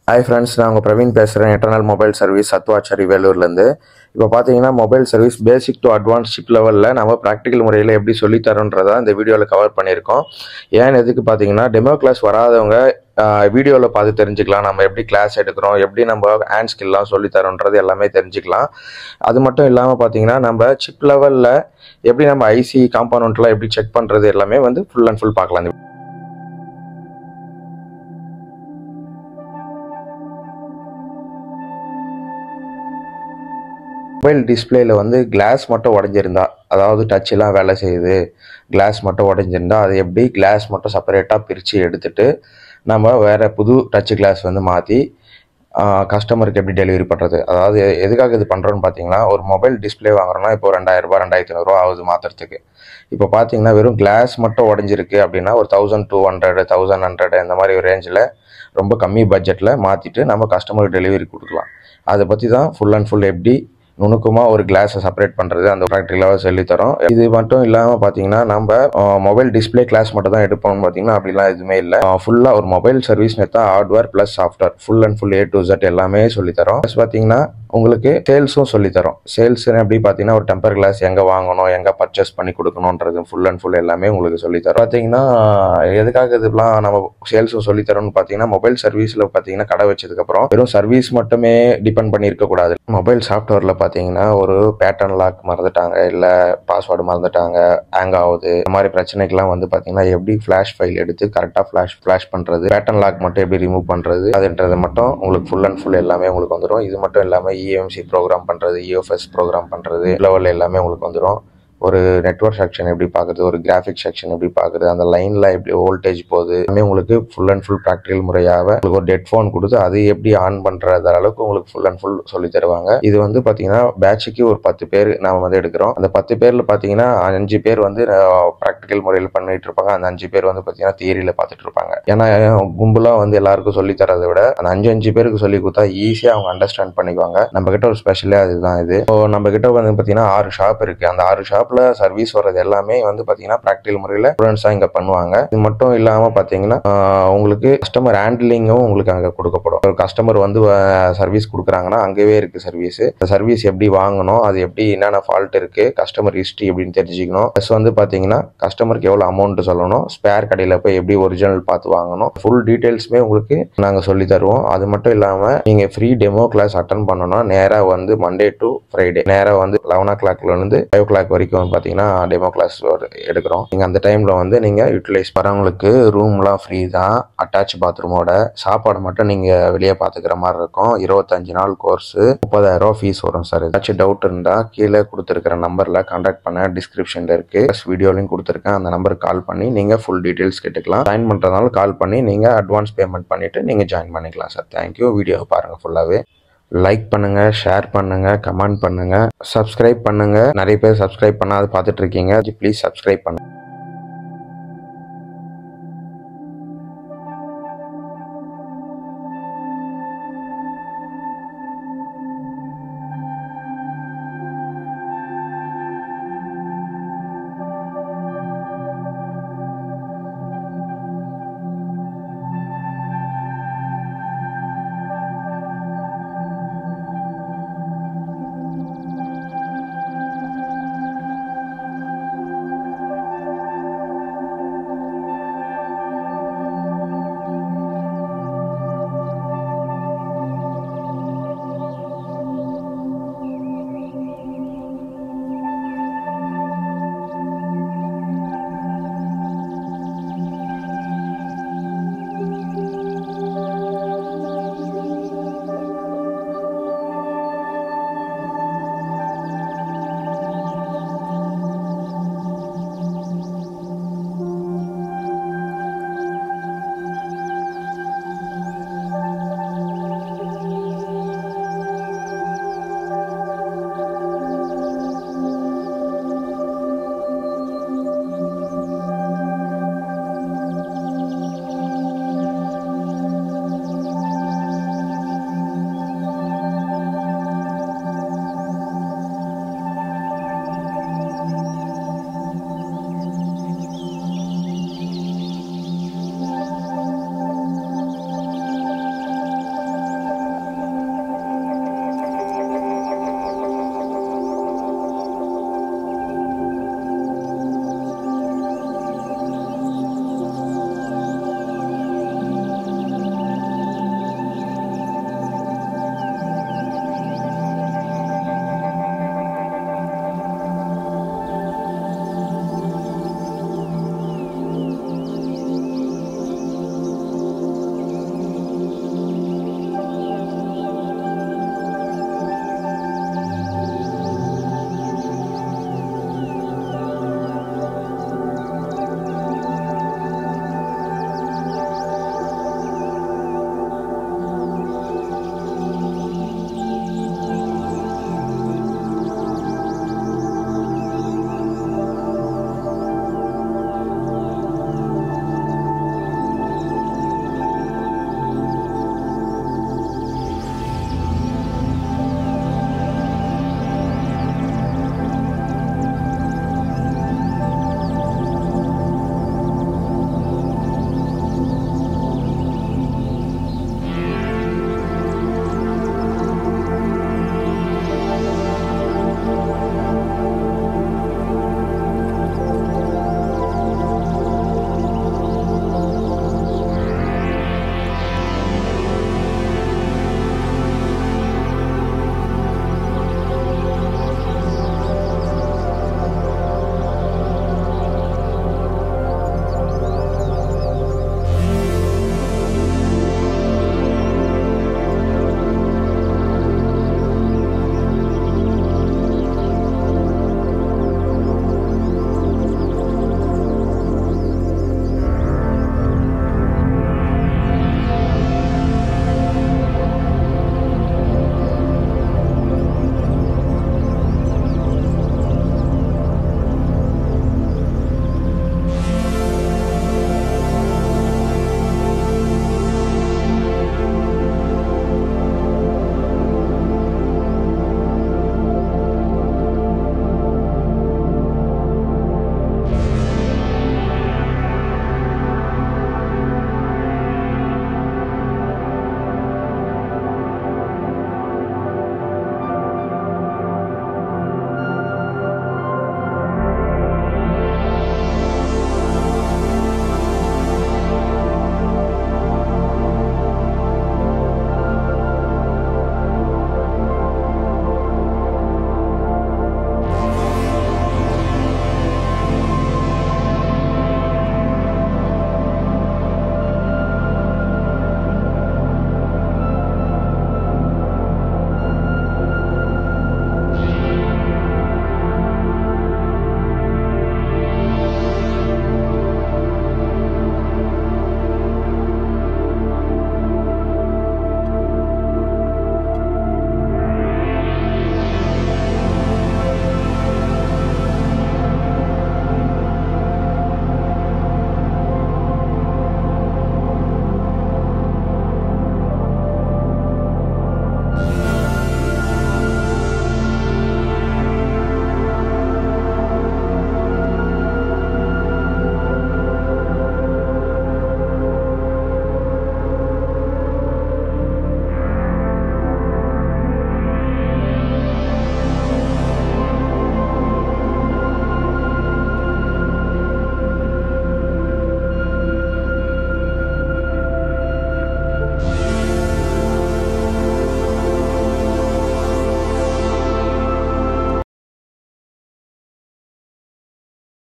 hi friends நான் உங்கள் பிரவீன் பேசுகிறேன் எட்டர்னல் மொபைல் சர்வீஸ் சத்வாச்சாரி வேலூர்லேருந்து இப்போ பார்த்தீங்கன்னா mobile service basic to advance ஷிப் லெவலில் நம்ம ப்ராக்டிக்கல் முறையில் எப்படி சொல்லித்தரோன்றதை இந்த வீடியோவில் கவர் பண்ணியிருக்கோம் ஏன் எதுக்கு பார்த்தீங்கன்னா டெமோ கிளாஸ் வராதவங்க வீடியோவில் பார்த்து தெரிஞ்சுக்கலாம் நம்ம எப்படி கிளாஸ் எடுக்கிறோம் எப்படி நம்ம ஹேண்ட் ஸ்கில்லாம் சொல்லித்தரோன்றது எல்லாமே தெரிஞ்சுக்கலாம் அது மட்டும் இல்லாமல் பார்த்தீங்கன்னா நம்ம சிப் லெவலில் எப்படி நம்ம ஐசி காம்பனண்ட்லாம் எப்படி செக் பண்ணுறது எல்லாமே வந்து ஃபுல் அண்ட் ஃபுல் பார்க்கலாம் இந்த மொபைல் டிஸ்பிளேல வந்து கிளாஸ் மட்டும் உடஞ்சிருந்தா அதாவது டச் எல்லாம் வேலை செய்யுது கிளாஸ் மட்டும் உடஞ்சிருந்தா அது எப்படி கிளாஸ் மட்டும் செப்பரேட்டாக பிரித்து எடுத்துட்டு நம்ம வேற புது டச் கிளாஸ் வந்து மாற்றி கஸ்டமருக்கு எப்படி டெலிவரி பண்ணுறது அதாவது எ- எதுக்காக இது பண்ணுறோன்னு பார்த்தீங்கன்னா ஒரு மொபைல் டிஸ்பிளே வாங்குறோம்னா இப்போ ரெண்டாயிரம் ரூபாய் ரெண்டாயிரத்தி ஐநூறுரூவா ஆகுது மாற்றுறதுக்கு இப்போ பார்த்தீங்கன்னா வெறும் கிளாஸ் மட்டும் உடஞ்சிருக்கு அப்படின்னா ஒரு thousand two hundred thousand hundred இந்த மாதிரி ஒரு ரேஞ்சில் ரொம்ப கம்மி பட்ஜெட்டில் மாற்றிட்டு நம்ம கஸ்டமருக்கு டெலிவரி கொடுக்கலாம் அதை பற்றி தான் ஃபுல் அண்ட் ஃபுல் எப்படி நுணுக்கமாக ஒரு கிளாஸை செப்பரேட் பண்ணுறது அந்த ப்ராக்டிக்கலாக சொல்லித்தரோம் இது மட்டும் இல்லாமல் பார்த்தீங்கன்னா நம்ம மொபைல் டிஸ்ப்ளே கிளாஸ் மட்டும் தான் எடுப்போம்னு பார்த்தீங்கன்னா அப்படிலாம் எதுவுமே இல்லை ஃபுல்லாக ஒரு மொபைல் சர்வீஸ் நெத்தா hardware plus software full and full A to Z எல்லாமே சொல்லித்தரோம் ப்ளஸ் பார்த்தீங்கன்னா உங்களுக்கு சேல்ஸும் சொல்லித்தரோம் சேல்ஸ் எப்படி பார்த்தீங்கன்னா ஒரு டெம்பர் கிளாஸ் எங்கே வாங்கணும் எங்கே பர்ச்சேஸ் பண்ணி கொடுக்கணுன்றது ஃபுல் அண்ட் ஃபுல் எல்லாமே உங்களுக்கு சொல்லித்தரோம் பார்த்தீங்கன்னா எதுக்காக இதெல்லாம் நம்ம சேல்ஸும் சொல்லித்தரோம்னு பார்த்தீங்கன்னா மொபைல் சர்வீஸில் பார்த்தீங்கன்னா கடை வச்சதுக்கப்புறம் வெறும் சர்வீஸ் மட்டுமே டிபெண்ட் பண்ணி இருக்கக்கூடாது மொபைல் சாஃப்ட்வேரில் பார்த்தீங்கன்னா ஒரு பேட்டர்ன் லாக் மறந்துட்டாங்க இல்லை பாஸ்வேர்டு மறந்துட்டாங்க ஹேங் ஆகுது இந்த மாதிரி பிரச்சனைக்கெல்லாம் வந்து பார்த்தீங்கன்னா எப்படி ஃப்ளாஷ் ஃபைல் எடுத்து கரெக்டாக ஃப்ளாஷ் ஃப்ளாஷ் பண்ணுறது பேட்டர்ன் லாக் மட்டும் எப்படி ரிமூவ் பண்ணுறது அதுன்றது மட்டும் உங்களுக்கு ஃபுல் அண்ட் ஃபுல் எல்லாமே உங்களுக்கு வந்துடும் இது மட்டும் இல்லாமல் இஎம்சி ப்ரோக்ராம் பண்ணுறது இஎஃப்எஸ் ப்ரோக்ராம் பண்ணுறது லெவலில் எல்லாமே உங்களுக்கு வந்துடும் ஒரு நெட்வொர்க் செக்ஷன் எப்படி பார்க்குறது ஒரு கிராஃபிக் செக்ஷன் எப்படி பார்க்குறது அந்த லைனில் எப்படி வோல்டேஜ் போகுது எல்லாமே உங்களுக்கு ஃபுல் அண்ட் ஃபுல் ப்ராக்டிக்கல் முறையாக உங்களுக்கு ஒரு டெட் ஃபோன் கொடுத்து அது எப்படி ஆன் பண்ணுறது அளவுக்கு உங்களுக்கு ஃபுல் அண்ட் ஃபுல் சொல்லி தருவாங்க இது வந்து பார்த்தீங்கன்னா பேட்சுக்கு ஒரு பத்து பேர் நாம வந்து எடுக்கிறோம் அந்த பத்து பேரில் பார்த்தீங்கன்னா அஞ்சு பேர் வந்து ப்ராக்டிக்கல் முறையில் பண்ணிட்டு இருப்பாங்க அந்த அஞ்சு பேர் வந்து பார்த்தீங்கன்னா தியரியில் பார்த்துட்டு இருப்பாங்க ஏன்னா கும்பலாக வந்து எல்லாருக்கும் சொல்லி தரதை விட அந்த அஞ்சு அஞ்சு பேருக்கு சொல்லி கொடுத்தா ஈஸியாக அவங்க அண்டர்ஸ்டாண்ட் பண்ணிக்குவாங்க நம்ம கிட்ட ஒரு ஸ்பெஷலே அதுதான் இது ஸோ நம்ம கிட்ட வந்து பார்த்தீங்கன்னா ஆறு ஷாப் இருக்கு அந்த ஆறு ஷாப்ல சர்வீஸ் வர்றது எல்லாமே வந்து பார்த்தீங்கன்னா ப்ராக்டிகல் முறையில் ஸ்டூடெண்ட்ஸாக இங்கே பண்ணுவாங்க இது மட்டும் இல்லாமல் பார்த்தீங்கன்னா ஆஹ் உங்களுக்கு கஸ்டமர் ஹேண்ட்லிங்கும் உங்களுக்கு அங்கே கொடுக்கப்படும் ஒரு கஸ்டமர் வந்து சர்வீஸ் கொடுக்குறாங்கன்னா அங்கேயே இருக்கு சர்வீஸ் அந்த சர்வீஸ் எப்படி வாங்கணும் அது எப்படி என்னென்ன ஃபால்ட் இருக்கு கஸ்டமர் ஹிஸ்ட்ரி எப்படின்னு தெரிஞ்சுக்கணும் ப்ளஸ் வந்து பார்த்தீங்கன்னா கஸ்டமருக்கு எவ்வளோ அமௌண்ட் சொல்லணும் ஸ்பேர் கடையில் போய் எப்படி ஒரிஜினல் பார்த்து வாங்கணும் ஃபுல் டீட்டெயில்ஸுமே உங்களுக்கு நாங்கள் சொல்லி தருவோம் அது மட்டும் இல்லாமல் நீங்கள் ஃப்ரீ டெமோ கிளாஸ் அட்டன் பண்ணணும்னா நேராக வந்து மண்டே டு ஃப்ரைடே நேராக வந்து லெவன் ஓ கிளாக்லேருந்து ஃபைவ் ஓ கிளாக் வரைக்கும் பார்த்தீங்கன்னா டெமோ கிளாஸ் எடுக்கிறோம் நீங்கள் அந்த டைமில் வந்து நீங்கள் யூட்டிலைஸ் வரவங்களுக்கு ரூம்லாம் ஃப்ரீ தான் அட்டாச் பாத்ரூமோட சாப்பாடு மட்டும் நீங்கள் வெளியே பார்த்துக்கிற மாதிரி இருக்கும் இருபத்தஞ்சு நாள் கோர்ஸு முப்பதாயிரம் ஃபீஸ் வரும் சார் ஏதாச்சும் டவுட் இருந்தால் கீழே கொடுத்துருக்கிற நம்பரில் கான்டாக்ட் பண்ண டிஸ்கிரிப்ஷனில் இருக்குது ப்ளஸ் வீடியோலையும் கொடுத்துருக்கேன் அந்த நம்பருக்கு கால் பண்ணி நீங்கள் ஃபுல் டீட்டெயில்ஸ் கேட்டுக்கலாம் ஜாயின் பண்ணுறதுனால கால் பண்ணி நீங்கள் அட்வான்ஸ் பேமெண்ட் பண்ணிவிட்டு நீங்கள் ஜாயின் பண்ணிக்கலாம் சார் தேங்க்யூ வீடியோ பாருங்கள் ஃபுல்லாகவே லைக் பண்ணுங்க ஷேர் பண்ணுங்க கமெண்ட் பண்ணுங்க சப்ஸ்கிரைப் பண்ணுங்க நிறைய பேர் சப்ஸ்கிரைப் பண்ணாத பார்த்துட்டு இருக்கீங்க ப்ளீஸ் சப்ஸ்கிரைப் பண்ணுங்க